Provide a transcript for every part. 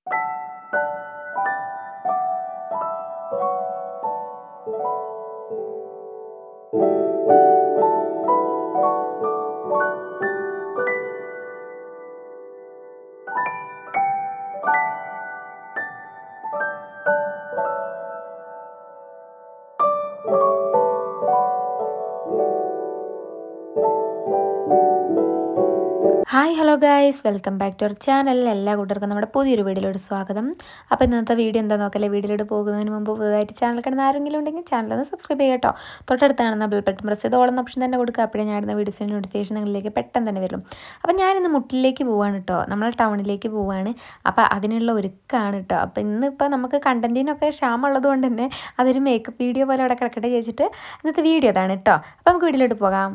hi hello guys welcome back to our channel എല്ലാ കൂട്ടർക്കും നമ്മുടെ പുതിയൊരു വീഡിയോയിലോട് സ്വാഗതം അപ്പോൾ ഇന്നത്തെ വീഡിയോ എന്താ നോക്കല്ലേ വീഡിയോയിലോട്ട് പോകുന്നതിന് മുമ്പ് പുതുതായിട്ട് ചാനൽ കാണുന്ന ആരെങ്കിലും ഉണ്ടെങ്കിൽ ചാനൽ ഒന്ന് സബ്സ്ക്രൈബ് ചെയ്യുക കേട്ടോ തൊട്ടടുത്ത് കാണുന്ന ബെൽ ബട്ടൺ പ്രസ് ചെയ്ത് ഓളം ഓപ്ഷൻ തന്നെ കൊടുക്കുക അപ്പോഴേ ഞാൻ ഇടുന്ന വീഡിയോസിൻ്റെ നോട്ടിഫിക്കേഷൻ നിങ്ങളിലേക്ക് പെട്ടെന്ന് തന്നെ വരും അപ്പോൾ ഞാനിന്ന് മുട്ടിലേക്ക് പോവാണ് കേട്ടോ നമ്മൾ ടൗണിലേക്ക് പോവാണ് അപ്പോൾ അതിനുള്ള ഒരുക്കാണ് കേട്ടോ അപ്പോൾ ഇന്നിപ്പോൾ നമുക്ക് കണ്ടൻറ്റിനൊക്കെ ക്ഷാമമുള്ളത് കൊണ്ട് തന്നെ അതൊരു മേക്കപ്പ് വീഡിയോ പോലെ അവിടെ കിടക്കട്ടെ ചോദിച്ചിട്ട് ഇന്നത്തെ വീഡിയോ അതാണ് കേട്ടോ അപ്പോൾ നമുക്ക് വീഡിയോയിലോട്ട് പോകാം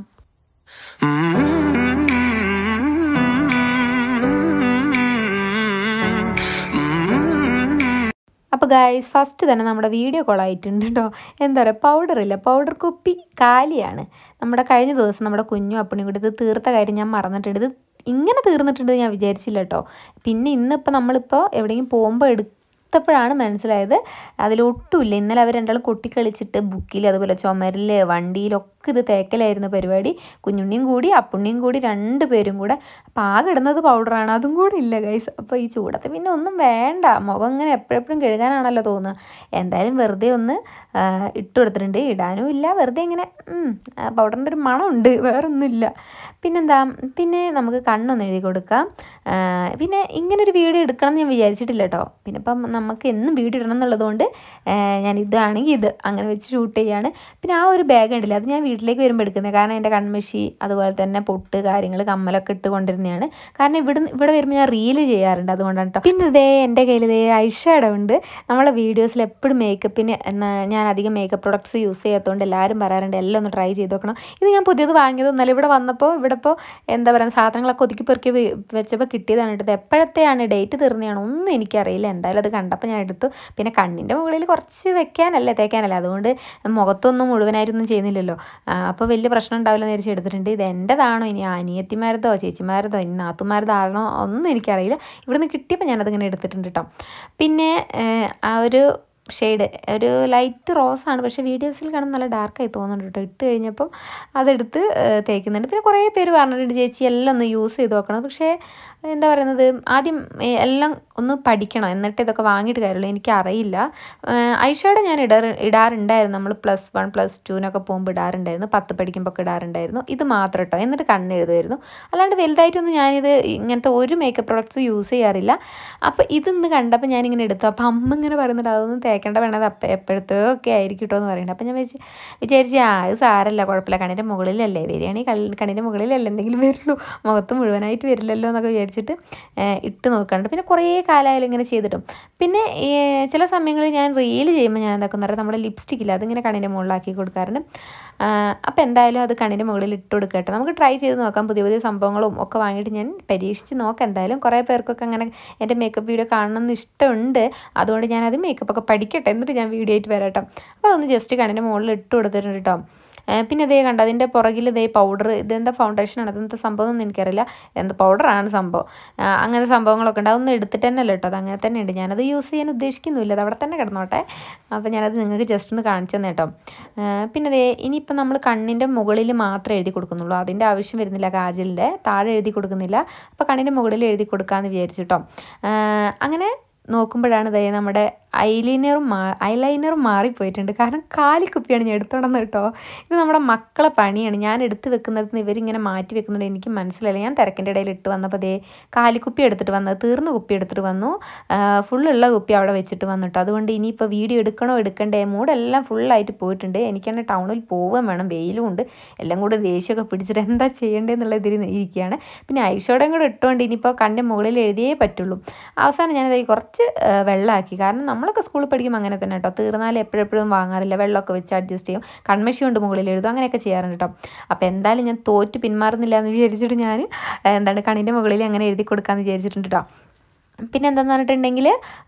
അപ്പോൾ ഗായ്സ് ഫസ്റ്റ് തന്നെ നമ്മുടെ വീഡിയോ കോൾ ആയിട്ടുണ്ട് കേട്ടോ എന്താ പറയുക പൗഡർ ഇല്ല പൗഡർ കുപ്പി കാലിയാണ് നമ്മുടെ കഴിഞ്ഞ ദിവസം നമ്മുടെ കുഞ്ഞും അപ്പണിയും കൂടി ഇത് തീർത്ത കാര്യം ഞാൻ മറന്നിട്ടുണ്ട് ഇത് ഇങ്ങനെ തീർന്നിട്ടുണ്ട് ഞാൻ വിചാരിച്ചില്ല കേട്ടോ പിന്നെ ഇന്നിപ്പോൾ നമ്മളിപ്പോൾ എവിടെയെങ്കിലും പോകുമ്പോൾ എടുത്തപ്പോഴാണ് മനസ്സിലായത് അതിലൊട്ടുമില്ല ഇന്നലെ അവർ രണ്ടാളും കൊട്ടിക്കളിച്ചിട്ട് ബുക്കിൽ അതുപോലെ ചുമരിൽ വണ്ടിയിലൊക്കെ ഇത് തേക്കലായിരുന്നു പരിപാടി കുഞ്ഞുണ്ണിയും കൂടി അപ്പുണ്ണിയും കൂടി രണ്ട് പേരും കൂടെ അപ്പോൾ ആകെ ഇടുന്നത് പൗഡറാണ് അതും കൂടി ഇല്ല ഗൈസ് അപ്പോൾ ഈ ചൂടത്ത് പിന്നെ ഒന്നും വേണ്ട മുഖം ഇങ്ങനെ എപ്പോഴെപ്പോഴും കഴുകാനാണല്ലോ തോന്നുക എന്തായാലും വെറുതെ ഒന്ന് ഇട്ട് കൊടുത്തിട്ടുണ്ട് ഇടാനും ഇല്ല വെറുതെ ഇങ്ങനെ പൗഡറിൻ്റെ ഒരു മണമുണ്ട് വേറൊന്നുമില്ല പിന്നെന്താ പിന്നെ നമുക്ക് കണ്ണൊന്ന് എഴുതി കൊടുക്കാം പിന്നെ ഇങ്ങനെ ഒരു വീഡിയോ എടുക്കണം എന്ന് ഞാൻ വിചാരിച്ചിട്ടില്ല കേട്ടോ പിന്നെ ഇപ്പം നമുക്ക് എന്നും വീഡിയോ ഇടണം എന്നുള്ളതുകൊണ്ട് ഞാൻ ഇതാണെങ്കിൽ ഇത് അങ്ങനെ വെച്ച് ഷൂട്ട് ചെയ്യാണ് പിന്നെ ആ ഒരു ബാഗ് ഉണ്ടല്ലോ അത് ഞാൻ വീട്ടിലേക്ക് വരുമ്പോൾ എടുക്കുന്നത് കാരണം എൻ്റെ കൺമഷി അതുപോലെ തന്നെ പൊട്ട് കാര്യങ്ങൾ കമ്മലൊക്കെ ഇട്ട് കൊണ്ടിരുന്നതാണ് കാരണം ഇവിടെ ഇവിടെ വരുമ്പോൾ ഞാൻ റീല് ചെയ്യാറുണ്ട് അതുകൊണ്ടാണ് കേട്ടോ പിന്നെ ഇതേ എൻ്റെ കയ്യിൽ ഇതേ ഐഷാഡോ ഉണ്ട് നമ്മളെ വീഡിയോസിൽ എപ്പോഴും മേക്കപ്പിന് ഞാൻ അധികം മേക്കപ്പ് പ്രൊഡക്ട്സ് യൂസ് ചെയ്യാത്തതുകൊണ്ട് എല്ലാവരും പറയാറുണ്ട് എല്ലാം ഒന്ന് ട്രൈ ചെയ്ത് നോക്കണം ഇത് ഞാൻ പുതിയത് വാങ്ങിയതൊന്നല്ല ഇവിടെ വന്നപ്പോൾ ഇവിടെ ഇപ്പോൾ എന്താ പറയുക സാധനങ്ങളൊക്കെ ഒതുക്കി പെറുക്കി വെച്ചപ്പോൾ കിട്ടിയതാണ് കേട്ടത് എപ്പോഴത്തെയാണ് ഡേറ്റ് തീർന്നതാണ് ഒന്നും എനിക്കറിയില്ല എന്തായാലും അത് കണ്ടപ്പോൾ ഞാൻ എടുത്തു പിന്നെ കണ്ണിൻ്റെ മുകളിൽ കുറച്ച് വെക്കാനല്ലേ തേക്കാനല്ലേ അതുകൊണ്ട് മുഖത്തൊന്നും മുഴുവനായിട്ടൊന്നും ചെയ്യുന്നില്ലല്ലോ അപ്പോൾ വലിയ പ്രശ്നം ഉണ്ടാവില്ല എന്ന് വിചാരിച്ച് എടുത്തിട്ടുണ്ട് ഇത് എൻ്റെതാണോ ഇനി അനിയത്തിമാരതോ ചേച്ചിമാരതോ ഇനി നാത്തുമാരതാണോ ഒന്നും എനിക്കറിയില്ല ഇവിടുന്ന് കിട്ടിയപ്പോൾ ഞാനതിങ്ങനെ എടുത്തിട്ടുണ്ട് കേട്ടോ പിന്നെ ആ ഒരു ഷെയ്ഡ് ഒരു ലൈറ്റ് റോസാണ് പക്ഷേ വീഡിയോസിൽ കാണുമ്പോൾ നല്ല ഡാർക്കായി തോന്നുന്നുണ്ട് കേട്ടോ ഇട്ട് കഴിഞ്ഞപ്പം അതെടുത്ത് തേക്കുന്നുണ്ട് പിന്നെ കുറേ പേര് പറഞ്ഞിട്ടുണ്ട് ചേച്ചി എല്ലാം ഒന്ന് യൂസ് ചെയ്ത് നോക്കണം പക്ഷേ എന്താ പറയുന്നത് ആദ്യം എല്ലാം ഒന്ന് പഠിക്കണം എന്നിട്ട് ഇതൊക്കെ വാങ്ങിയിട്ട് കാര്യമുള്ളൂ എനിക്കറിയില്ല ഐഷാഡോ ഞാൻ ഇടാറ് ഇടാറുണ്ടായിരുന്നു നമ്മൾ പ്ലസ് വൺ പ്ലസ് ടുവിനൊക്കെ പോകുമ്പോൾ ഇടാറുണ്ടായിരുന്നു പത്ത് പഠിക്കുമ്പോൾ ഒക്കെ ഇടാറുണ്ടായിരുന്നു ഇത് മാത്രം കേട്ടോ എന്നിട്ട് കണ്ണെഴുതുമായിരുന്നു അല്ലാണ്ട് വലുതായിട്ടൊന്നും ഞാനിത് ഇങ്ങനത്തെ ഒരു മേക്കപ്പ് പ്രോഡക്ട്സ് യൂസ് ചെയ്യാറില്ല അപ്പോൾ ഇതൊന്ന് കണ്ടപ്പോൾ ഞാനിങ്ങനെ എടുത്തു അപ്പോൾ അമ്മ ഇങ്ങനെ പറയുന്നുണ്ട് അതൊന്നും തേക്കേണ്ട വേണത് അപ്പം എപ്പോഴത്തോ ഒക്കെ ആയിരിക്കും കേട്ടോ എന്ന് പറയുന്നത് അപ്പോൾ ഞാൻ വിചാരിച്ച് വിചാരിച്ച് ആ അത് സാരല്ല കുഴപ്പമില്ല കണ്ണിൻ്റെ മുകളിലല്ലേ വരികയാണെങ്കിൽ കണ്ണിൻ്റെ മുകളിലല്ലേ എന്തെങ്കിലും വരുള്ളൂ മുഖത്ത് മുഴുവനായിട്ട് വരില്ലല്ലോ എന്നൊക്കെ വിചാരിച്ചിട്ട് ഇട്ട് നോക്കാറുണ്ട് പിന്നെ കുറേ കാലമായാലും ഇങ്ങനെ ചെയ്തിട്ടും പിന്നെ ചില സമയങ്ങളിൽ ഞാൻ റീൽ ചെയ്യുമ്പോൾ ഞാൻ എന്താക്കുന്ന പറയുക നമ്മുടെ ലിപ്സ്റ്റിക് ഇല്ല അതിങ്ങനെ കണ്ണിൻ്റെ മുകളിലാക്കി കൊടുക്കാറുണ്ട് അപ്പോൾ എന്തായാലും അത് കണ്ണിൻ്റെ മുകളിൽ ഇട്ട് കൊടുക്കട്ടെ നമുക്ക് ട്രൈ ചെയ്ത് നോക്കാം പുതിയ പുതിയ സംഭവങ്ങളും ഒക്കെ വാങ്ങിയിട്ട് ഞാൻ പരീക്ഷിച്ച് നോക്കാം എന്തായാലും കുറേ പേർക്കൊക്കെ അങ്ങനെ എൻ്റെ മേക്കപ്പ് വീഡിയോ കാണണമെന്ന് ഇഷ്ടമുണ്ട് അതുകൊണ്ട് ഞാനത് മേക്കപ്പ് ഒക്കെ പഠിക്കട്ടെ എന്നിട്ട് ഞാൻ വീഡിയോ ആയിട്ട് വരാട്ടോ അപ്പോൾ അതൊന്ന് ജസ്റ്റ് കണ്ണിൻ്റെ മുകളിൽ ഇട്ട് കൊടുത്തിട്ടുണ്ട് കേട്ടോ പിന്നെ ഇതേ കണ്ട അതിൻ്റെ പുറകിൽ ഇതേ പൗഡർ ഇതെന്താ ഫൗണ്ടേഷനാണ് അതെന്താ സംഭവം ഒന്നും എനിക്കറിയില്ല എന്ത് പൗഡറാണ് സംഭവം അങ്ങനത്തെ സംഭവങ്ങളൊക്കെ ഉണ്ട് അതൊന്നും എടുത്തിട്ട് തന്നെ അല്ല കേട്ടോ അത് അങ്ങനെ തന്നെ ഉണ്ട് ഞാനത് യൂസ് ചെയ്യാൻ ഉദ്ദേശിക്കുന്നില്ല അത് അവിടെ തന്നെ കിടന്നോട്ടെ അപ്പോൾ ഞാനത് നിങ്ങൾക്ക് ജസ്റ്റ് ഒന്ന് കാണിച്ചു തന്നെ കേട്ടോ പിന്നെ ദേ ഇനിയിപ്പോൾ നമ്മൾ കണ്ണിൻ്റെ മുകളിൽ മാത്രമേ എഴുതി കൊടുക്കുന്നുള്ളൂ അതിൻ്റെ ആവശ്യം വരുന്നില്ല കാജലിൻ്റെ താഴെ എഴുതി കൊടുക്കുന്നില്ല അപ്പോൾ കണ്ണിൻ്റെ മുകളിൽ എഴുതി കൊടുക്കാമെന്ന് വിചാരിച്ചു കേട്ടോ അങ്ങനെ നോക്കുമ്പോഴാണ് ദേ നമ്മുടെ ഐലൈനറും മാ ഐലൈനറും മാറിപ്പോയിട്ടുണ്ട് കാരണം കാലിക്കുപ്പിയാണ് ഞാൻ എടുത്തോണ്ടെന്ന് കേട്ടോ ഇത് നമ്മുടെ മക്കളെ പണിയാണ് ഞാൻ എടുത്ത് വെക്കുന്നിടത്ത് നിന്ന് ഇവരിങ്ങനെ മാറ്റി വെക്കുന്നുണ്ട് എനിക്ക് മനസ്സിലായില്ല ഞാൻ തിരക്കിൻ്റെ ഇടയിൽ ഇട്ട് വന്നപ്പോൾ ദേ കാലിക്കുപ്പി എടുത്തിട്ട് വന്നത് തീർന്ന കുപ്പി എടുത്തിട്ട് വന്നു ഫുള്ളുള്ള കുപ്പി അവിടെ വെച്ചിട്ട് വന്നിട്ടോ അതുകൊണ്ട് ഇനിയിപ്പോൾ വീഡിയോ എടുക്കണോ എടുക്കണ്ടേ മൂടെല്ലാം ഫുള്ളായിട്ട് പോയിട്ടുണ്ട് എനിക്ക് തന്നെ ടൗണിൽ പോവുകയും വേണം വെയിലും ഉണ്ട് എല്ലാം കൂടെ ദേഷ്യമൊക്കെ പിടിച്ചിട്ട് എന്താ ചെയ്യേണ്ടതെന്നുള്ള ഇതിൽ ഇരിക്കുകയാണ് പിന്നെ ഐഷോടയും കൂടെ ഇട്ടുകൊണ്ട് ഇനിയിപ്പോൾ കണ്ണിൻ്റെ മുകളിൽ എഴുതിയേ പറ്റുള്ളൂ അവസാനം ഞാനത് കുറച്ച് വെള്ളമാക്കി കാരണം നമ്മളൊക്കെ സ്കൂളിൽ പഠിക്കുമ്പോൾ അങ്ങനെ തന്നെ കേട്ടോ തീർന്നാൽ എപ്പോഴെപ്പോഴും വാങ്ങാറില്ല വെള്ളമൊക്കെ വെച്ച് അഡ്ജസ്റ്റ് ചെയ്യും കൺമഷി കൊണ്ട് മുകളിൽ എഴുതും അങ്ങനെയൊക്കെ ചെയ്യാറുണ്ട് കേട്ടോ അപ്പോൾ എന്തായാലും ഞാൻ തോറ്റ് പിന്മാറുന്നില്ല എന്ന് വിചാരിച്ചിട്ട് ഞാൻ എന്താണ് കണ്ണിൻ്റെ മുകളിൽ അങ്ങനെ എഴുതി കൊടുക്കാമെന്ന് വിചാരിച്ചിട്ടുണ്ട് കേട്ടോ പിന്നെ എന്താണെന്ന് പറഞ്ഞിട്ടുണ്ടെങ്കിൽ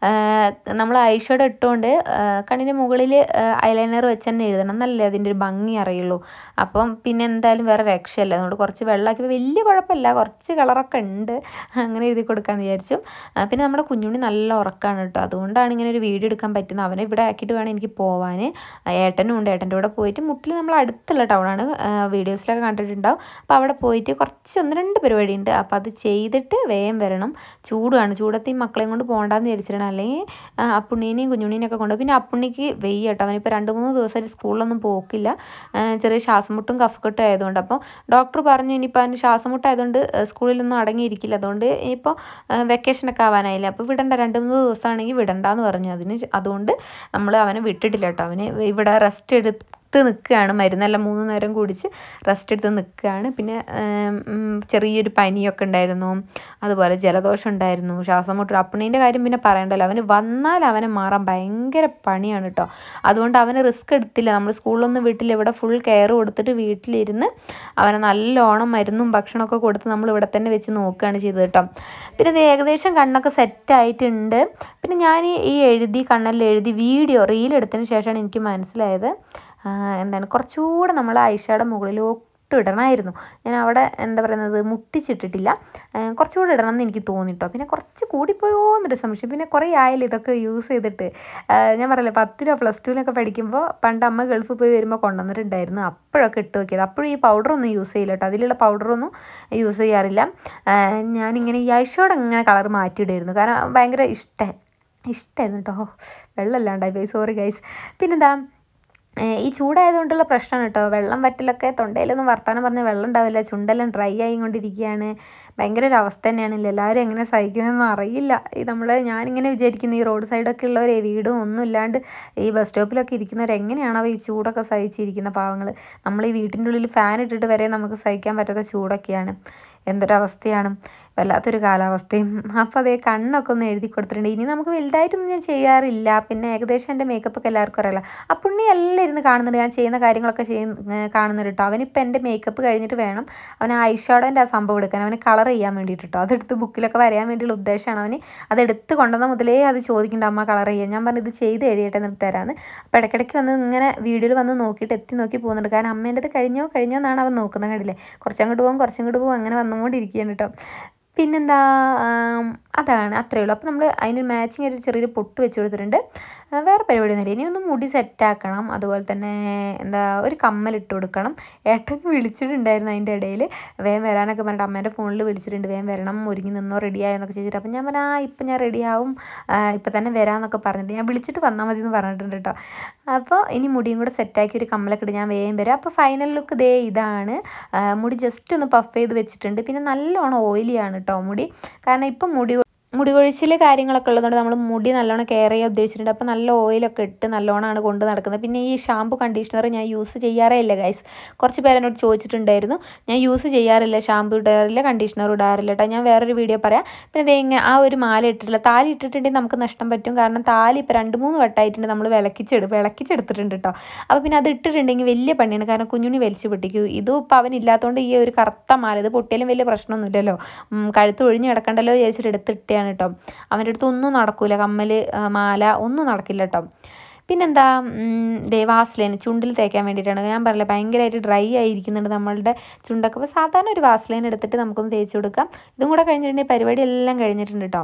നമ്മൾ ഐഷോഡ് ഇട്ടുകൊണ്ട് കണ്ണിൻ്റെ മുകളിൽ ഐലൈനർ വെച്ച് തന്നെ എഴുതണം എന്നല്ലേ അതിൻ്റെ ഒരു ഭംഗി അറിയുള്ളൂ അപ്പം പിന്നെ എന്തായാലും വേറെ രക്ഷയില്ല അതുകൊണ്ട് കുറച്ച് വെള്ളമാക്കി വലിയ കുഴപ്പമില്ല കുറച്ച് കളറൊക്കെ ഉണ്ട് അങ്ങനെ എഴുതി കൊടുക്കാമെന്ന് വിചാരിച്ചു ആ, പിന്നെ നമ്മുടെ കുഞ്ഞുണ്ണി നല്ല ഉറക്കമാണ് കേട്ടോ അതുകൊണ്ടാണ് ഇങ്ങനെ ഒരു വീഡിയോ എടുക്കാൻ പറ്റുന്നത് അവനെ ഇവിടെ ആക്കിയിട്ട് വേണം എനിക്ക് പോവാൻ ഏട്ടനും ഉണ്ട് ഏട്ടൻ്റെ കൂടെ പോയിട്ട് മുട്ടിൽ നമ്മൾ അടുത്തുള്ള ടൗണാണ് വീഡിയോസിലൊക്കെ കണ്ടിട്ടുണ്ടാവും അപ്പോൾ അവിടെ പോയിട്ട് കുറച്ച് ഒന്ന് രണ്ട് പരിപാടി ഉണ്ട് അപ്പോൾ അത് ചെയ്തിട്ട് വേഗം വരണം ചൂടാണ് ചൂടത്ത് ഈ മക്കളെയും കൊണ്ട് പോകണ്ടെന്ന് വിചാരിച്ചിട്ടാണ് അല്ലെങ്കിൽ ആ, അപ്പുണ്ണീനെയും കുഞ്ഞുണ്ണീനെയും ഒക്കെ കൊണ്ട് പിന്നെ അപ്പുണ്ണിക്ക് വെയ്യ കേട്ടോ അവനിപ്പോൾ രണ്ട് മൂന്ന് ദിവസമായിട്ട് സ്കൂളിലൊന്നും പോക്കില്ല ആ, ചെറിയ ശ്വാസം മുട്ടും കഫക്കെട്ടും ആയതുകൊണ്ട് അപ്പോൾ ഡോക്ടർ പറഞ്ഞു ഇനിയിപ്പോൾ അവന് ശ്വാസം മുട്ടായതുകൊണ്ട് ആ, സ്കൂളിലൊന്നും അടങ്ങിയിരിക്കില്ല അതുകൊണ്ട് ഇപ്പോൾ വെക്കേഷനൊക്കെ ആവാനായില്ല അപ്പോൾ വിടണ്ട രണ്ട് മൂന്ന് ദിവസമാണെങ്കിൽ വിടണ്ടെന്ന് പറഞ്ഞു അതിന് ശ- അതുകൊണ്ട് നമ്മൾ അവനെ വിട്ടിട്ടില്ല കേട്ടോ അവന് ഇവിടെ റെസ്റ്റ് എടുത്ത് നിൽക്കുകയാണ് മരുന്നെല്ലാം മൂന്ന് നേരം കുടിച്ച് റെസ്റ്റ് എടുത്ത് നിൽക്കുകയാണ് പിന്നെ ഉം, ഉം, ചെറിയൊരു പനിയൊക്കെ ഉണ്ടായിരുന്നു അതുപോലെ ജലദോഷം ഉണ്ടായിരുന്നു ശ്വാസം മുട്ട് അപ്പണീൻ്റെ കാര്യം പിന്നെ പറയണ്ടല്ലോ അവന് വന്നാൽ അവനെ മാറാൻ ഭയങ്കര പണിയാണ് കേട്ടോ അതുകൊണ്ട് അവന് റിസ്ക് എടുത്തില്ല നമ്മൾ സ്കൂളിലൊന്നും വീട്ടിൽ ഇവിടെ ഫുൾ കെയർ കൊടുത്തിട്ട് വീട്ടിലിരുന്ന് അവനെ നല്ലോണം മരുന്നും ഭക്ഷണമൊക്കെ കൊടുത്ത് നമ്മൾ ഇവിടെ തന്നെ വെച്ച് നോക്കുകയാണ് ചെയ്തത് കേട്ടോ പിന്നെ ഇത് ഏകദേശം കണ്ണൊക്കെ സെറ്റ് ആയിട്ടുണ്ട് പിന്നെ ഞാൻ ഈ എഴുതി കണ്ണെല്ലാം എഴുതി വീഡിയോ റീൽ എടുത്തതിന് ശേഷമാണ് എനിക്ക് മനസ്സിലായത് ആ, എന്താണ് കുറച്ചുകൂടെ നമ്മൾ ഐഷയുടെ മുകളിലോട്ട് ഇടണമായിരുന്നു ഞാൻ അവിടെ എന്താ പറയുന്നത് മുട്ടിച്ചിട്ടിട്ടില്ല ആ, കുറച്ചുകൂടെ ഇടണം എന്ന് എനിക്ക് തോന്നിട്ടോ പിന്നെ കുറച്ച് കൂടിപ്പോയോ എന്നൊരു സംശയം പിന്നെ കുറേ ആയില്ല ഇതൊക്കെ യൂസ് ചെയ്തിട്ട് ആ, ഞാൻ പറയില്ലേ പത്തിലോ പ്ലസ് ടുവിലൊക്കെ പഠിക്കുമ്പോൾ പണ്ട് അമ്മ ഗൾഫിൽ പോയി വരുമ്പോൾ കൊണ്ടുവന്നിട്ടുണ്ടായിരുന്നു അപ്പോഴൊക്കെ ഇട്ട് നോക്കിയത് അപ്പോഴും ഈ പൗഡറൊന്നും യൂസ് ചെയ്യില്ല കേട്ടോ അതിലുള്ള പൗഡറൊന്നും യൂസ് ചെയ്യാറില്ല ആ, ഞാനിങ്ങനെ ഈ ഐഷോടെ ഇങ്ങനെ കളർ മാറ്റിയിടായിരുന്നു കാരണം ഭയങ്കര ഇഷ്ടം ഇഷ്ടമായിരുന്നു കേട്ടോ വെള്ളമല്ലാണ്ടായി പോയി സോറി ഗൈസ് പിന്നെന്താ ഏഹ് ഈ ചൂടായതുകൊണ്ടുള്ള പ്രശ്നമാണ് കേട്ടോ വെള്ളം വറ്റലൊക്കെ തൊണ്ടയിലൊന്നും വർത്താനം പറഞ്ഞ വെള്ളം ഉണ്ടാവില്ല ചുണ്ടെല്ലാം ഡ്രൈ ആയിക്കൊണ്ടിരിക്കുകയാണ് ഭയങ്കര ഒരു അവസ്ഥ തന്നെയാണ് എല്ലാവരും എങ്ങനെ സഹിക്കുന്നതെന്ന് അറിയില്ല ഈ നമ്മൾ ഞാനിങ്ങനെ വിചാരിക്കുന്നു ഈ റോഡ് സൈഡൊക്കെ ഉള്ളവരെ വീടും ഒന്നും ഇല്ലാണ്ട് ഈ ബസ് സ്റ്റോപ്പിലൊക്കെ ഇരിക്കുന്നവർ എങ്ങനെയാണോ ഈ ചൂടൊക്കെ സഹിച്ചിരിക്കുന്ന പാവങ്ങൾ നമ്മൾ ഈ വീട്ടിൻ്റെ ഉള്ളിൽ ഫാൻ ഇട്ടിട്ട് വരെ നമുക്ക് സഹിക്കാൻ പറ്റാത്ത ചൂടൊക്കെയാണ് എന്തൊരവസ്ഥയാണ് വല്ലാത്തൊരു കാലാവസ്ഥയും അപ്പോൾ അതേ കണ്ണൊക്കെ ഒന്ന് എഴുതി കൊടുത്തിട്ടുണ്ട് ഇനി നമുക്ക് വലുതായിട്ടൊന്നും ഞാൻ ചെയ്യാറില്ല പിന്നെ ഏകദേശം എൻ്റെ മേക്കപ്പ് ഒക്കെ എല്ലാവർക്കും അറിയാലോ ആ പുണ്ണി എല്ലാം ഇരുന്ന് കാണുന്നുണ്ട് ഞാൻ ചെയ്യുന്ന കാര്യങ്ങളൊക്കെ ചെയ്യുന്ന കാണുന്നുണ്ട് കേട്ടോ അവനിപ്പോൾ എൻ്റെ മേക്കപ്പ് കഴിഞ്ഞിട്ട് വേണം അവൻ ഐഷാഡോൻ്റെ ആ സംഭവം എടുക്കാൻ അവന് കളർ ചെയ്യാൻ വേണ്ടിയിട്ട് കേട്ടോ അതെടുത്ത് ബുക്കിലൊക്കെ വരയാൻ വേണ്ടിയുള്ള ഉദ്ദേശമാണ് അവന് അതെടുത്ത് കൊണ്ടുവന്ന മുതലേ അത് ചോദിക്കുന്നുണ്ട് അമ്മ കളർ ചെയ്യാൻ ഞാൻ പറഞ്ഞു ഇത് ചെയ്ത് കഴിയട്ടെ എന്നിട്ട് തരാമെന്ന് അപ്പോൾ ഇടയ്ക്കിടയ്ക്ക് വന്ന് ഇങ്ങനെ വീഡിയോയിൽ വന്ന് നോക്കിയിട്ട് എത്തി നോക്കി പോകുന്നുണ്ട് കാരണം അമ്മേൻ്റെത് കഴിഞ്ഞോ കഴിഞ്ഞോ എന്നാണ് അവൻ നോക്കുന്നത് കണ്ടില്ലേ കുറച്ചങ്ങോട്ട് പോകും കുറച്ചങ്ങോട്ട് പോകും അങ്ങനെ വന്നുകൊണ്ടിരിക്കുകയാണ് കേട്ടോ പിന്നെന്താ ആം, അതാണ് അത്രയേ ഉള്ളൂ അപ്പോൾ നമ്മൾ അതിന് മാച്ചിങ് ഒരു ചെറിയൊരു പൊട്ട് വെച്ച് കൊടുത്തിട്ടുണ്ട് ആ, വേറെ പരിപാടിയൊന്നുമില്ല ഇനി ഒന്ന് മുടി സെറ്റാക്കണം അതുപോലെ തന്നെ എന്താ ഒരു കമ്മൽ ഇട്ട് കൊടുക്കണം ഏട്ടൻ വിളിച്ചിട്ടുണ്ടായിരുന്നു അതിൻ്റെ ഇടയിൽ വേഗം വരാനൊക്കെ പറഞ്ഞിട്ട് അമ്മേൻ്റെ ഫോണിൽ വിളിച്ചിട്ടുണ്ട് വേഗം വരണം ഒരുങ്ങി നിന്നോ റെഡി ആയെന്നൊക്കെ ചോദിച്ചിട്ട് അപ്പം ഞാൻ പറഞ്ഞു ആ ഇപ്പം ഞാൻ റെഡിയാവും ഇപ്പം തന്നെ വരാമെന്നൊക്കെ പറഞ്ഞിട്ട് ഞാൻ വിളിച്ചിട്ട് വന്നാൽ മതി എന്ന് പറഞ്ഞിട്ടുണ്ട് കേട്ടോ അപ്പോൾ ഇനി മുടിയും കൂടെ സെറ്റാക്കി ഒരു കമ്മലൊക്കെ ഇട്ട് ഞാൻ വേഗം വരാം അപ്പോൾ ഫൈനൽ ലുക്ക് ദേ ഇതാണ് ആ, മുടി ജസ്റ്റ് ഒന്ന് പഫ് ചെയ്ത് വെച്ചിട്ടുണ്ട് പിന്നെ നല്ലോണം ഓയിലിയാണ് കേട്ടോ മുടി കാരണം ഇപ്പം മുടി മുടി കൊഴിച്ചിൽ കാര്യങ്ങളൊക്കെ ഉള്ളതുകൊണ്ട് നമ്മൾ മുടി നല്ലോണം കെയർ ചെയ്യാൻ ഉദ്ദേശിച്ചിട്ടുണ്ട് അപ്പോൾ നല്ല ഓയിലൊക്കെ ഇട്ട് നല്ലോണമാണ് കൊണ്ട് നടക്കുന്നത് പിന്നെ ഈ ഷാമ്പു കണ്ടീഷണർ ഞാൻ യൂസ് ചെയ്യാറേ ഇല്ല ഗൈസ് കുറച്ച് പേര് എന്നോട് ചോദിച്ചിട്ടുണ്ടായിരുന്നു ഞാൻ യൂസ് ചെയ്യാറില്ല ഷാമ്പു ഇടാറില്ല കണ്ടീഷണർ ഇടാറില്ല കേട്ടോ ഞാൻ വേറൊരു വീഡിയോ പറയാം പിന്നെ ദേ ഇങ്ങനെ ആ ഒരു മാല ഇട്ടിട്ടില്ല താലി ഇട്ടിട്ടുണ്ടെങ്കിൽ നമുക്ക് നഷ്ടം പറ്റും കാരണം താലി ഇപ്പോൾ രണ്ട് മൂന്ന് വട്ടമായിട്ടുണ്ട് നമ്മൾ വിളക്കിച്ചെടു വിളക്കിച്ചെടുത്തിട്ടുണ്ട് കേട്ടോ അപ്പോൾ പിന്നെ അത് ഇട്ടിട്ടുണ്ടെങ്കിൽ വലിയ പണിയാണ് കാരണം കുഞ്ഞുണ്ണി വലിച്ചു പൊട്ടിക്കും ഇതും ഇപ്പോൾ അവനില്ലാത്തതുകൊണ്ട് ഈ ഒരു കറുത്ത മാല ഇത് പൊട്ടിയാലും വലിയ പ്രശ്നമൊന്നുമില്ലല്ലോ ഉം, കഴുത്ത് ഒഴിഞ്ഞ് കിടക്കണ്ടല്ലോ വിചാരിച്ചിട്ട് എടുത്തിട്ടാണ് കേട്ടോ അവൻ്റെ അടുത്ത് ഒന്നും നടക്കൂല കമ്മൽ ആ, മാല ഒന്നും നടക്കില്ല കേട്ടോ പിന്നെന്താ ഉം, ദേ വാസ്ലൈൻ ചുണ്ടിൽ തേക്കാൻ വേണ്ടിയിട്ടാണ് ഞാൻ പറഞ്ഞില്ല ഭയങ്കരമായിട്ട് ഡ്രൈ ആയിരിക്കുന്നുണ്ട് നമ്മളുടെ ചുണ്ടൊക്കെ അപ്പോൾ സാധാരണ ഒരു വാസ്ലൈൻ എടുത്തിട്ട് നമുക്കൊന്ന് തേച്ച് കൊടുക്കാം ഇതും കൂടെ കഴിഞ്ഞിട്ടുണ്ടെങ്കിൽ പരിപാടി എല്ലാം കഴിഞ്ഞിട്ടുണ്ട് കേട്ടോ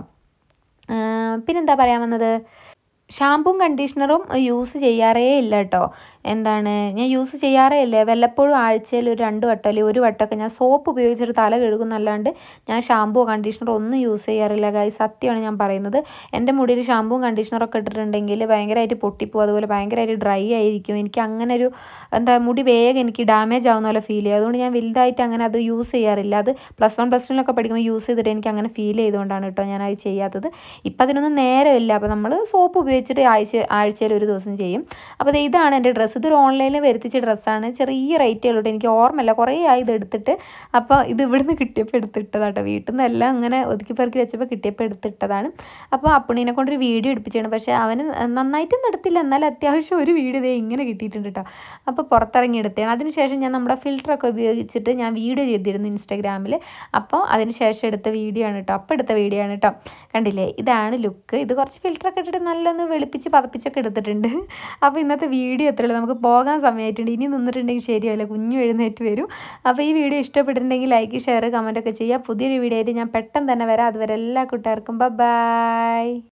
ആ, പിന്നെന്താ പറയാൻ വന്നത് ഷാമ്പും കണ്ടീഷണറും യൂസ് ചെയ്യാറേ ഇല്ല കേട്ടോ എന്താണ് ഞാൻ യൂസ് ചെയ്യാറേ ഇല്ല വല്ലപ്പോഴും ആഴ്ചയിൽ ഒരു രണ്ട് വട്ടം അല്ലെങ്കിൽ ഒരു വട്ടമൊക്കെ ഞാൻ സോപ്പ് ഉപയോഗിച്ചിട്ട് തല കഴുകുന്നല്ലാണ്ട് ഞാൻ ഷാമ്പുവോ കണ്ടീഷണറോ ഒന്നും യൂസ് ചെയ്യാറില്ല ഗായ് സത്യമാണ് ഞാൻ പറയുന്നത് എൻ്റെ മുടിയിൽ ഷാമ്പുവും കണ്ടീഷണറൊക്കെ ഇട്ടിട്ടുണ്ടെങ്കിൽ ഭയങ്കരമായിട്ട് പൊട്ടിപ്പോകും അതുപോലെ ഭയങ്കരമായിട്ട് ഡ്രൈ ആയിരിക്കും എനിക്ക് അങ്ങനെ ഒരു എന്താ മുടി വേഗം എനിക്ക് ഡാമേജ് ആവുന്ന പോലെ ഫീൽ ചെയ്യും അതുകൊണ്ട് ഞാൻ വലുതായിട്ട് അങ്ങനെ അത് യൂസ് ചെയ്യാറില്ല അത് പ്ലസ് വൺ പ്ലസ് ടുവിലൊക്കെ പഠിക്കുമ്പോൾ യൂസ് ചെയ്തിട്ട് എനിക്ക് അങ്ങനെ ഫീൽ ചെയ്തുകൊണ്ടാണ് കേട്ടോ ഞാൻ അത് ചെയ്യാത്തത് ഇപ്പം അതിനൊന്നും നേരമില്ല അപ്പോൾ നമ്മൾ സോപ്പ് ഉപയോഗിക്കും വെച്ചിട്ട് ആഴ്ച ആഴ്ചയിൽ ഒരു ദിവസം ചെയ്യും അപ്പോൾ ദേ ഇതാണ് എൻ്റെ ഡ്രസ്സ് ഇതൊരു ഓൺലൈനിൽ വരുത്തിച്ച ഡ്രസ്സാണ് ചെറിയ റേറ്റേ ഉള്ളൂ എനിക്ക് ഓർമ്മയില്ല കുറേ ആയി ഇത് എടുത്തിട്ട് അപ്പോൾ ഇത് ഇവിടുന്ന് കിട്ടിയപ്പോൾ എടുത്തിട്ടതാട്ടോ വീട്ടിൽ നിന്ന് എല്ലാം അങ്ങനെ ഒതുക്കി പെറുക്കി വെച്ചപ്പോൾ കിട്ടിയപ്പോൾ എടുത്തിട്ടതാണ് അപ്പോൾ അപ്പുണ്ണീനെ കൊണ്ടൊരു വീഡിയോ എടുപ്പിച്ചാണ് പക്ഷേ അവന് നന്നായിട്ടൊന്നും എടുത്തില്ല എന്നാൽ അത്യാവശ്യം ഒരു വീഡിയോ ഇതേ ഇങ്ങനെ കിട്ടിയിട്ടുണ്ട് കേട്ടോ അപ്പോൾ പുറത്തിറങ്ങി എടുത്തതാണ് അതിനുശേഷം ഞാൻ നമ്മുടെ ഫിൽറ്ററൊക്കെ ഉപയോഗിച്ചിട്ട് ഞാൻ വീഡിയോ ചെയ്തിരുന്നു ഇൻസ്റ്റാഗ്രാമിൽ അപ്പോൾ അതിന് ശേഷം എടുത്ത വീഡിയോ ആണ് കേട്ടോ അപ്പോൾ എടുത്ത വീഡിയോ ആണ് കേട്ടോ കണ്ടില്ലേ ഇതാണ് ലുക്ക് ഇത് കുറച്ച് ഫിൽറ്ററൊക്കെ ഇട്ടിട്ട് നല്ലൊന്ന് വെളുപ്പിച്ച് പതപ്പിച്ചൊക്കെ എടുത്തിട്ടുണ്ട് അപ്പോൾ ഇന്നത്തെ വീഡിയോ എത്രയുള്ളൂ നമുക്ക് പോകാൻ സമയമായിട്ടുണ്ട് ഇനി നിന്നിട്ടുണ്ടെങ്കിൽ ശരിയല്ല കുഞ്ഞു എഴുന്നേറ്റ് വരും അപ്പോൾ ഈ വീഡിയോ ഇഷ്ടപ്പെട്ടിട്ടുണ്ടെങ്കിൽ ലൈക്ക് ഷെയർ കമൻറ്റൊക്കെ ചെയ്യുക പുതിയൊരു വീഡിയോ ആയിട്ട് ഞാൻ പെട്ടെന്ന് തന്നെ വരാം അതുവരെ എല്ലാ കൂട്ടുകാർക്കും ബൈ